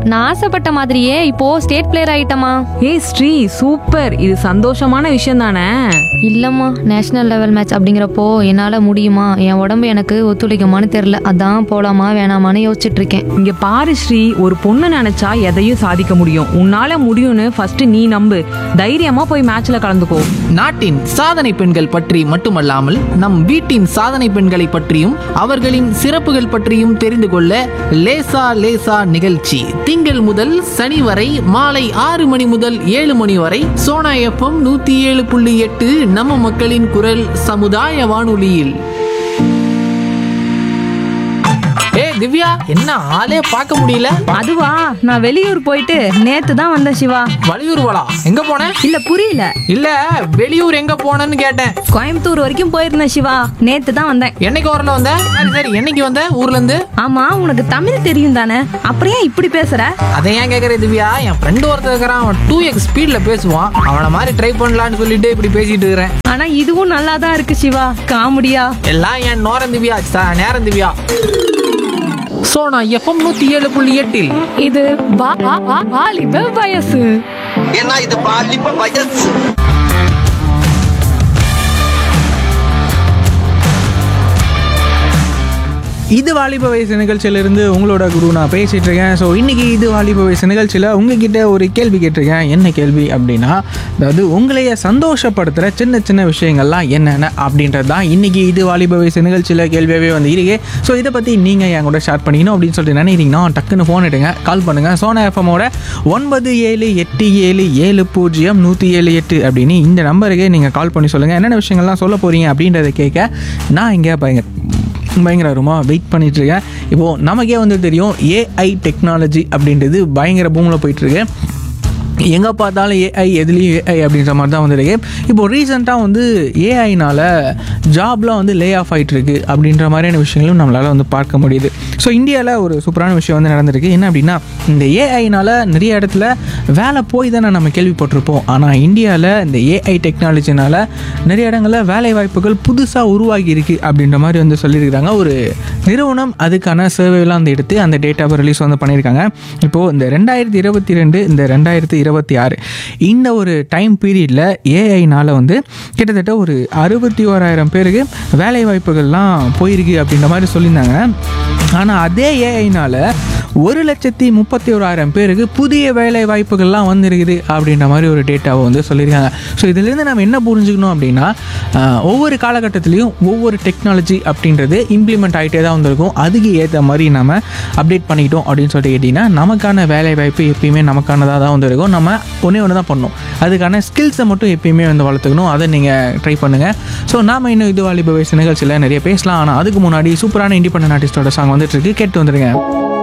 நான் ஆசைப்பட்ட மாதிரியே இப்போ ஸ்டேட் பிளேயர் ஆயிட்டமா ஏய் ஸ்ரீ சூப்பர் இது சந்தோஷமான விஷயம் தானே இல்லம்மா நேஷனல் லெவல் மேட்ச் அப்படிங்கிறப்போ என்னால முடியுமா என் உடம்பு எனக்கு ஒத்துழைக்குமான்னு தெரியல அதான் போலாமா வேணாமான்னு யோசிச்சுட்டு இருக்கேன் இங்க பாரு ஸ்ரீ ஒரு பொண்ணு நினைச்சா எதையும் சாதிக்க முடியும் உன்னால முடியும்னு ஃபர்ஸ்ட் நீ நம்பு தைரியமா போய் மேட்ச்ல கலந்துக்கோ நாட்டின் சாதனை பெண்கள் பற்றி மட்டுமல்லாமல் நம் வீட்டின் சாதனை பெண்களை பற்றியும் அவர்களின் சிறப்புகள் பற்றியும் தெரிந்து கொள்ள லேசா லேசா நிகழ்ச்சி திங்கள் முதல் சனி வரை மாலை ஆறு மணி முதல் ஏழு மணி வரை சோனா எஃப்எம் நூத்தி ஏழு புள்ளி எட்டு நம்ம மக்களின் குரல் சமுதாய வானொலியில் ஏ திவ்யா என்ன ஆளே பார்க்க முடியல அதுவா நான் வெளியூர் போயிட்டு நேத்து தான் வந்தேன் சிவா வலியூர் வாடா எங்க போன இல்ல புரியல இல்ல வெளியூர் எங்க போனேன்னு கேட்டேன் கோயம்புத்தூர் வரைக்கும் போயிருந்தேன் சிவா நேத்து தான் வந்தேன் என்னைக்கு வரல வந்த சரி சரி என்னைக்கு வந்த ஊர்ல இருந்து ஆமா உனக்கு தமிழ் தெரியும் தானே அப்புறம் ஏன் இப்படி பேசுற அதை ஏன் கேக்குற திவ்யா என் ஃப்ரெண்டு ஒருத்தர் இருக்கிறான் அவன் டூ எக்ஸ் ஸ்பீட்ல பேசுவான் அவன மாதிரி ட்ரை பண்ணலான்னு சொல்லிட்டு இப்படி பேசிட்டு இருக்கிறேன் ஆனா இதுவும் நல்லா தான் இருக்கு சிவா காமெடியா எல்லாம் என் நோரம் திவ்யா ச- நேரம் திவ்யா சோனா எஃப்எம் நூத்தி ஏழு புள்ளி எட்டில் இது வா- வா- வா- வாலிப வயசு ஏன்னா இது பாலிப்ப வயசு இது வாலிப வயசு நிகழ்ச்சியிலிருந்து உங்களோட குரு நான் பேசிட்டு இருக்கேன் ஸோ இன்னைக்கு இது வாலிப வயசு நிகழ்ச்சியில் உங்ககிட்ட ஒரு கேள்வி கேட்டிருக்கேன் என்ன கேள்வி அப்படின்னா அதாவது உங்களைய சந்தோஷப்படுத்துகிற சின்ன சின்ன விஷயங்கள்லாம் என்னென்ன அப்படின்றது தான் இன்னைக்கு இது வாலிப வயசு நிகழ்ச்சியில் கேள்வியாகவே வந்து இருக்கு ஸோ இதை பற்றி நீங்கள் என் கூட ஷேர் பண்ணிக்கணும் அப்படின்னு சொல்லிட்டு நினைக்கிறீங்கன்னா டக்குன்னு ஃபோன் எடுங்க கால் பண்ணுங்கள் சோனா எஃப்எம்மோட ஒன்பது ஏழு எட்டு ஏழு ஏழு பூஜ்ஜியம் நூற்றி ஏழு எட்டு அப்படின்னு இந்த நம்பருக்கு நீங்கள் கால் பண்ணி சொல்லுங்கள் என்னென்ன விஷயங்கள்லாம் சொல்ல போகிறீங்க அப்படின்றத கேட்க நான் இங்கே பயங்கர பயங்கரமாக வெயிட் பண்ணிட்டு இருக்கேன் இப்போது நமக்கே வந்து தெரியும் ஏஐ டெக்னாலஜி அப்படின்றது பயங்கர பூமில் போயிட்டுருக்கு எங்கே பார்த்தாலும் ஏஐ எதுலேயும் ஏஐ அப்படின்ற மாதிரி தான் வந்துருக்கு இப்போ ரீசெண்டாக வந்து ஏஐனால் ஜாப்லாம் வந்து லே ஆஃப் ஆகிட்டு இருக்கு அப்படின்ற மாதிரியான விஷயங்களும் நம்மளால் வந்து பார்க்க முடியுது ஸோ இந்தியாவில் ஒரு சூப்பரான விஷயம் வந்து நடந்திருக்கு என்ன அப்படின்னா இந்த ஏஐனால் நிறைய இடத்துல வேலை போய் தானே நம்ம கேள்விப்பட்டிருப்போம் ஆனால் இந்தியாவில் இந்த ஏஐ டெக்னாலஜினால் நிறைய இடங்களில் வேலை வாய்ப்புகள் புதுசாக உருவாகி இருக்கு அப்படின்ற மாதிரி வந்து சொல்லியிருக்கிறாங்க ஒரு நிறுவனம் அதுக்கான சர்வேலாம் வந்து எடுத்து அந்த டேட்டாவை ரிலீஸ் வந்து பண்ணியிருக்காங்க இப்போது இந்த ரெண்டாயிரத்தி இருபத்தி ரெண்டு இந்த ரெண்டாயிரத்தி இருபத்தி ஆறு இந்த ஒரு டைம் பீரியடில் ஏஐனால் வந்து கிட்டத்தட்ட ஒரு அறுபத்தி ஓராயிரம் பேருக்கு வேலை வாய்ப்புகள்லாம் போயிருக்கு அப்படின்ற மாதிரி சொல்லியிருந்தாங்க ஆனால் அதே ஏஐனால் ஒரு லட்சத்தி முப்பத்தி ஓராயிரம் பேருக்கு புதிய வேலை வாய்ப்புகள்லாம் வந்திருக்குது அப்படின்ற மாதிரி ஒரு டேட்டாவை வந்து சொல்லியிருக்காங்க ஸோ இதிலேருந்து நம்ம என்ன புரிஞ்சுக்கணும் அப்படின்னா ஆஹ், ஒவ்வொரு காலகட்டத்திலையும் ஒவ்வொரு டெக்னாலஜி அப்படின்றது இம்ப்ளிமெண்ட் ஆகிட்டே தான் வந்திருக்கும் அதுக்கு ஏற்ற மாதிரி நம்ம அப்டேட் பண்ணிக்கிட்டோம் அப்படின்னு சொல்லிட்டு கேட்டிங்கன்னா நமக்கான வேலை வாய்ப்பு எப்பயுமே நமக்கானதாக தான் வந்து இருக்கும் நம்ம ஒன்றே ஒன்று தான் பண்ணணும் அதுக்கான ஸ்கில்ஸை மட்டும் எப்பயுமே வந்து வளர்த்துக்கணும் அதை நீங்கள் ட்ரை பண்ணுங்கள் ஸோ நாம இன்னும் இது வாலிப வயசு நிகழ்ச்சியில் நிறைய பேசலாம் ஆனால் அதுக்கு முன்னாடி சூப்பரான இண்டிபெண்டன்ட் ஆர்டிஸ்டோட சாங் வந்துட்டு இருக்கு கேட்டு வந்துருங்க